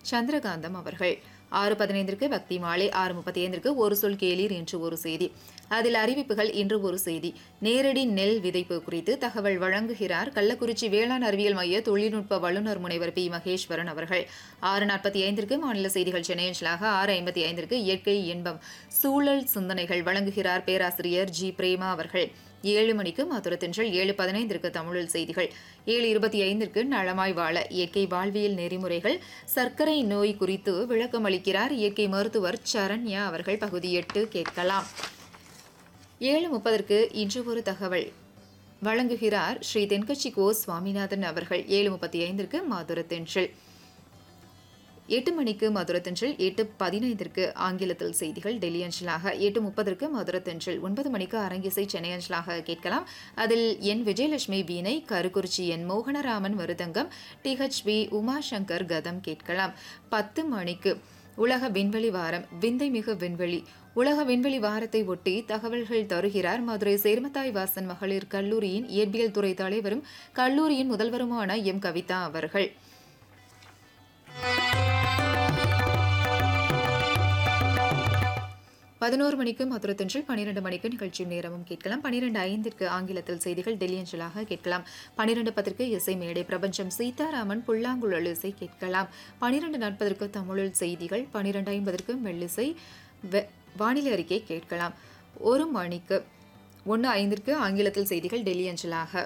சந்திரகாந்தம் அவர்கள் ஆறு பதினைந்திற்கு பக்தி மாலை ஆறு முப்பத்தி ஐந்திற்கு ஒரு சொல் கேளீர் என்று ஒரு செய்தி அதில் அறிவிப்புகள் இன்று ஒரு செய்தி நேரடி நெல் விதைப்பு குறித்து தகவல் வழங்குகிறார் கள்ளக்குறிச்சி வேளாண் அறிவியல் மைய தொழில்நுட்ப வல்லுநர் முனைவர் பி மகேஸ்வரன் அவர்கள் ஆறு நாற்பத்தி ஐந்திற்கு மாநில செய்திகள் சென்னையஞ்சலாக ஆறு ஐம்பத்தி ஐந்திற்கு இயற்கை இன்பம் சூழல் சிந்தனைகள் வழங்குகிறார் பேராசிரியர் ஜி பிரேமா அவர்கள் ஏழு மணிக்கு மதுரத்தென்றல் ஏழு பதினைந்திற்கு தமிழில் செய்திகள் ஏழு இருபத்தி ஐந்திற்கு நலமாய் வாழ இயற்கை வாழ்வியல் நெறிமுறைகள் சர்க்கரை நோய் குறித்து விளக்கம் அளிக்கிறார் இயற்கை மருத்துவர் சரண்யா அவர்கள் பகுதி எட்டு கேட்கலாம் ஏழு முப்பதற்கு இன்று ஒரு தகவல் வழங்குகிறார் ஸ்ரீ தென்கட்சி கோ சுவாமிநாதன் அவர்கள் ஏழு முப்பத்தி ஐந்திற்கு மதுரத்தென்றல் எட்டு மணிக்கு மதுரத்தென்றல் எட்டு பதினைந்திற்கு ஆங்கிலத்தில் செய்திகள் டெல்லி அஞ்சலாக எட்டு முப்பதற்கு மதுரத்தென்றல் ஒன்பது மணிக்கு அரங்கிசை சென்னை அஞ்சலாக கேட்கலாம் அதில் என் விஜயலட்சுமி வீணை கருக்குறிச்சி என் மோகனராமன் மருதங்கம் டிஹெச்பி உமாசங்கர் கதம் கேட்கலாம் பத்து மணிக்கு உலக விண்வெளி வாரம் விந்தை மிகு விண்வெளி உலக விண்வெளி வாரத்தை ஒட்டி தகவல்கள் தருகிறார் மதுரை சேர்மத்தாய் வாசன் மகளிர் கல்லூரியின் இயற்பியல் துறை தலைவரும் கல்லூரியின் முதல்வருமான எம் கவிதா அவர்கள் பதினோரு மணிக்கு மதுரத்தென்றல் பன்னிரண்டு மணிக்கு நிகழ்ச்சி நேரமும் கேட்கலாம் பன்னிரண்டு ஐந்திற்கு ஆங்கிலத்தில் செய்திகள் டெல்லி அஞ்சலாக கேட்கலாம் பன்னிரண்டு பத்திற்கு இசை மேடை பிரபஞ்சம் சீதாராமன் புல்லாங்குழல் இசை கேட்கலாம் பன்னிரண்டு நாற்பதற்கு தமிழில் செய்திகள் பன்னிரண்டு ஐம்பதற்கு மெல்லிசை வெ- வானிலை அறிக்கை கேட்கலாம் ஒரு மணிக்கு ஒன்று ஐந்திற்கு ஆங்கிலத்தில் செய்திகள் டெல்லி அஞ்சலாக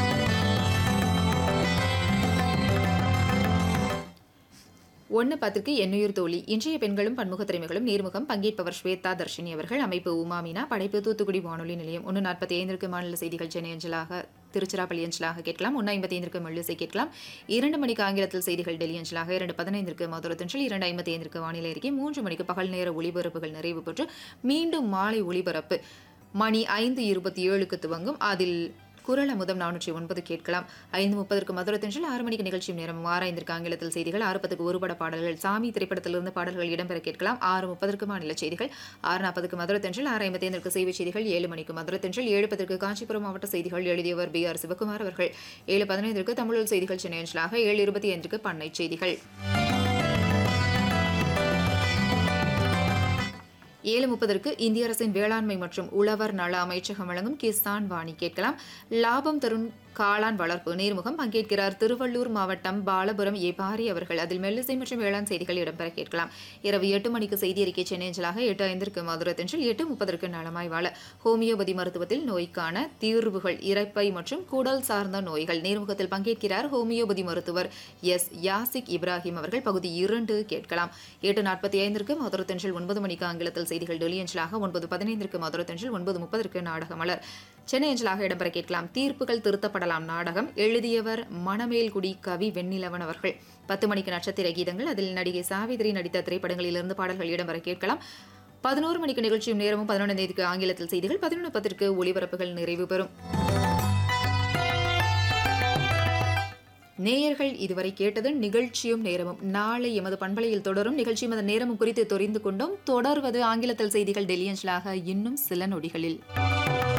ஒன்று பத்திற்கு எண்ணுயிர் தோழி இன்றைய பெண்களும் பன்முக திறமைகளும் நேர்முகம் பங்கேற்பவர் ஸ்வேதா தர்ஷினி அவர்கள் அமைப்பு உமாமினா படைப்பு தூத்துக்குடி வானொலி நிலையம் ஒன்று நாற்பத்தி ஐந்திற்கு மாநில செய்திகள் சென்னை அஞ்சலாக திருச்சிராப்பள்ளி அஞ்சலாக கேட்கலாம் ஒன்று ஐம்பத்தி ஐந்திற்கு மெல்லிசை கேட்கலாம் இரண்டு மணிக்கு ஆங்கிலத்தில் செய்திகள் டெல்லி அஞ்சலாக இரண்டு பதினைந்திற்கு மதுரத்தென்றல் இரண்டு ஐம்பத்தி ஐந்திற்கு வானிலை அறிக்கை மூன்று மணிக்கு பகல் நேர ஒளிபரப்புகள் நிறைவு பெற்று மீண்டும் மாலை ஒளிபரப்பு மணி ஐந்து இருபத்தி ஏழுக்கு துவங்கும் அதில் குரல் அமுதம் நானூற்றி ஒன்பது கேட்கலாம் ஐந்து முப்பதற்கு மதுரத்தென்றல் ஆறு மணிக்கு நிகழ்ச்சி நேரம் ஆறாய்ந்திற்கு ஆங்கிலத்தில் செய்திகள் ஆறு பத்துக்கு ஒருபட பாடல்கள் சாமி திரைப்படத்திலிருந்து பாடல்கள் இடம்பெற கேட்கலாம் ஆறு முப்பதற்கு மாநில செய்திகள் ஆறு நாற்பதுக்கு மதுரத்தென்றல் ஆறு ஐம்பத்தி ஐந்திற்கு செய்தி செய்திகள் ஏழு மணிக்கு மதுரத்தென்றல் ஏழு பத்திற்கு காஞ்சிபுரம் மாவட்ட செய்திகள் எழுதியவர் பி ஆர் சிவகுமார் அவர்கள் ஏழு பதினைந்திற்கு தமிழில் செய்திகள் சென்னை அஞ்சலாக ஏழு இருபத்தி ஐந்திற்கு பண்ணை செய்திகள் ஏழு முப்பதற்கு இந்திய அரசின் வேளாண்மை மற்றும் உழவர் நல அமைச்சகம் வழங்கும் கிசான் வாணி கேட்கலாம் லாபம் தரும் காளான் வளர்ப்பு நேர்முகம் பங்கேற்கிறார் திருவள்ளூர் மாவட்டம் பாலபுரம் ஏ பாரி அவர்கள் அதில் மெல்லிசை மற்றும் வேளாண் செய்திகள் இடம்பெற கேட்கலாம் இரவு எட்டு மணிக்கு செய்தி அறிக்கை சென்னை அஞ்சலாக எட்டு ஐந்திற்கு மதுரத்தென்றில் எட்டு முப்பதற்கு நலமாய் வாழ ஹோமியோபதி மருத்துவத்தில் நோய்க்கான தீர்வுகள் இரைப்பை மற்றும் குடல் சார்ந்த நோய்கள் நேர்முகத்தில் பங்கேற்கிறார் ஹோமியோபதி மருத்துவர் எஸ் யாசிக் இப்ராஹிம் அவர்கள் பகுதி இரண்டு கேட்கலாம் எட்டு நாற்பத்தி ஐந்திற்கு மதுரத்தென்றில் ஒன்பது மணிக்கு ஆங்கிலத்தில் செய்திகள் டெல்லி அஞ்சலாக ஒன்பது பதினைந்திற்கு மதுரத்தென்றில் ஒன்பது முப்பதற்கு நாடக மலர் சென்னை அஞ்சலாக இடம்பெற கேட்கலாம் தீர்ப்புகள் திருத்தப்படலாம் நாடகம் எழுதியவர் மணமேல்குடி கவி வெண்ணிலவன் அவர்கள் பத்து மணிக்கு நட்சத்திர கீதங்கள் அதில் நடிகை சாவித்ரி நடித்த திரைப்படங்களிலிருந்து பாடல்கள் இடம்பெற கேட்கலாம் பதினோரு மணிக்கு நிகழ்ச்சியும் நேரமும் பதினொன்றாம் தேதிக்கு ஆங்கிலத்தில் செய்திகள் பதினொன்று பத்திற்கு ஒளிபரப்புகள் நிறைவு பெறும் நேயர்கள் இதுவரை கேட்டது நிகழ்ச்சியும் நேரமும் நாளை எமது பண்பலையில் தொடரும் நிகழ்ச்சியும் அதன் நேரமும் குறித்து தெரிந்து கொண்டோம் தொடர்வது ஆங்கிலத்தில் செய்திகள் டெல்லியன்ஸ்லாக இன்னும் சில நொடிகளில்